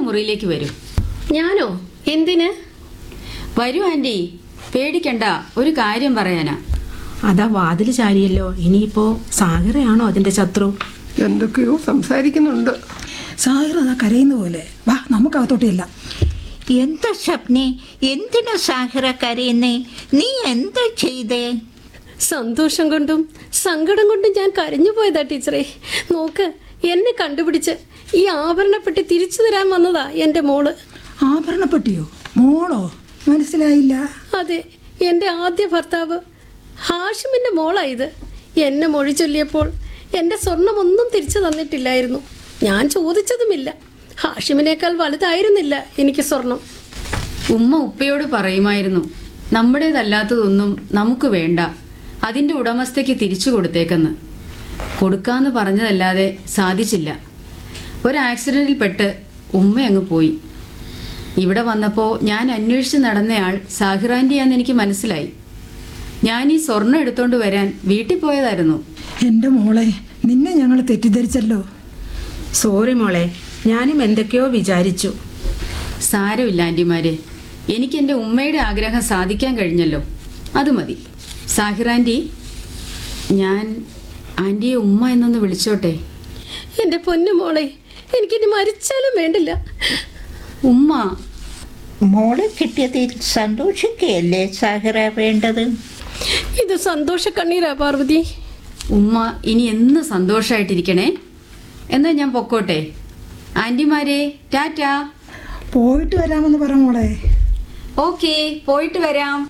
മുറിയിലേക്ക് വരൂ ഞാനോ എന്തിന് വരൂ ആന്റി പേടിക്കണ്ട ഒരു കാര്യം പറയാനാ അതാ വാതിൽ ചാരിയല്ലോ ഇനിയിപ്പോ സാഗരയാണോ അതിന്റെ ശത്രു എന്തൊക്കെയോ സംസാരിക്കുന്നുണ്ട് സാഹിർ അതാ കരയുന്ന പോലെ വാ നമുക്ക് അകത്തോട്ടില്ല എന്താ സ്വപ്നെ എന്തിനു സാഹിറ കരയുന്നേ നീ എന്താ ചെയ്തേ സന്തോഷം കൊണ്ടും സങ്കടം കൊണ്ടും ഞാൻ കരഞ്ഞു പോയതാ ടീച്ചറെ നോക്ക് എന്നെ കണ്ടുപിടിച്ച് ഈ ആഭരണപ്പെട്ടി തിരിച്ചു തരാൻ വന്നതാ എൻ്റെ മോള് ആഭരണപ്പെട്ടിയോ മോളോ മനസ്സിലായില്ല അതെ എൻ്റെ ആദ്യ ഭർത്താവ് ഹാഷിമിന്റെ മോളാ ഇത് എന്നെ മൊഴി ചൊല്ലിയപ്പോൾ എൻ്റെ സ്വർണമൊന്നും തിരിച്ചു തന്നിട്ടില്ലായിരുന്നു ഞാൻ ചോദിച്ചതുമില്ല ഹാഷിമിനേക്കാൾ വലുതായിരുന്നില്ല എനിക്ക് സ്വർണം ഉമ്മ ഉപ്പയോട് പറയുമായിരുന്നു നമ്മുടേതല്ലാത്തതൊന്നും നമുക്ക് വേണ്ട അതിന്റെ ഉടമസ്ഥയ്ക്ക് തിരിച്ചു കൊടുത്തേക്കെന്ന് കൊടുക്കാന്ന് പറഞ്ഞതല്ലാതെ സാധിച്ചില്ല ഒരു ആക്സിഡന്റിൽ പെട്ട് ഉമ്മ അങ്ങ് പോയി ഇവിടെ വന്നപ്പോൾ ഞാൻ അന്വേഷിച്ച് നടന്നയാൾ സാഹിറാൻറ്റിയാന്ന് എനിക്ക് മനസ്സിലായി ഞാൻ ഈ സ്വർണം എടുത്തോണ്ട് വരാൻ വീട്ടിൽ പോയതായിരുന്നു എൻ്റെ മോളെ നിന്നെ ഞങ്ങൾ തെറ്റിദ്ധരിച്ചല്ലോ സോറി മോളെ ഞാനും എന്തൊക്കെയോ വിചാരിച്ചു സാരമില്ല ആൻറ്റിമാരെ എനിക്ക് എൻ്റെ ഉമ്മയുടെ ആഗ്രഹം സാധിക്കാൻ കഴിഞ്ഞല്ലോ അത് മതി സാഹിർ ആൻറ്റി ഞാൻ ആൻറ്റിയെ ഉമ്മ എന്നൊന്ന് വിളിച്ചോട്ടെ എൻ്റെ പൊന്നു മോളെ എനിക്കിനി മരിച്ചാലും വേണ്ടില്ല ഉമ്മ മോളെ കിട്ടിയതിൽ സന്തോഷിക്കുകയല്ലേ സാഹിറ വേണ്ടത് ഇത് സന്തോഷ കണ്ണീരാ പാർവതി ഉമ്മ ഇനി എന്ന് സന്തോഷമായിട്ടിരിക്കണേ എന്നാ ഞാൻ പൊക്കോട്ടെ ആൻറ്റിമാരെ ടാറ്റാ പോയിട്ട് വരാമെന്ന് പറ മോളെ ഓക്കെ പോയിട്ട് വരാം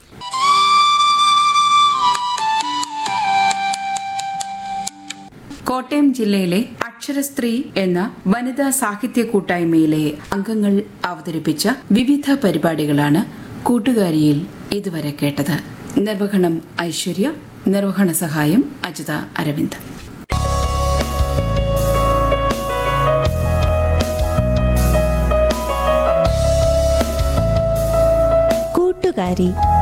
കോട്ടയം ജില്ലയിലെ അക്ഷരസ്ത്രീ എന്ന വനിതാ സാഹിത്യ കൂട്ടായ്മയിലെ അംഗങ്ങൾ അവതരിപ്പിച്ച വിവിധ പരിപാടികളാണ് കൂട്ടുകാരിയിൽ ഇതുവരെ കേട്ടത് നിർവഹണം ഐശ്വര്യ നിർവഹണ സഹായം അജിത അരവിന്ദ് കൂട്ടുകാരി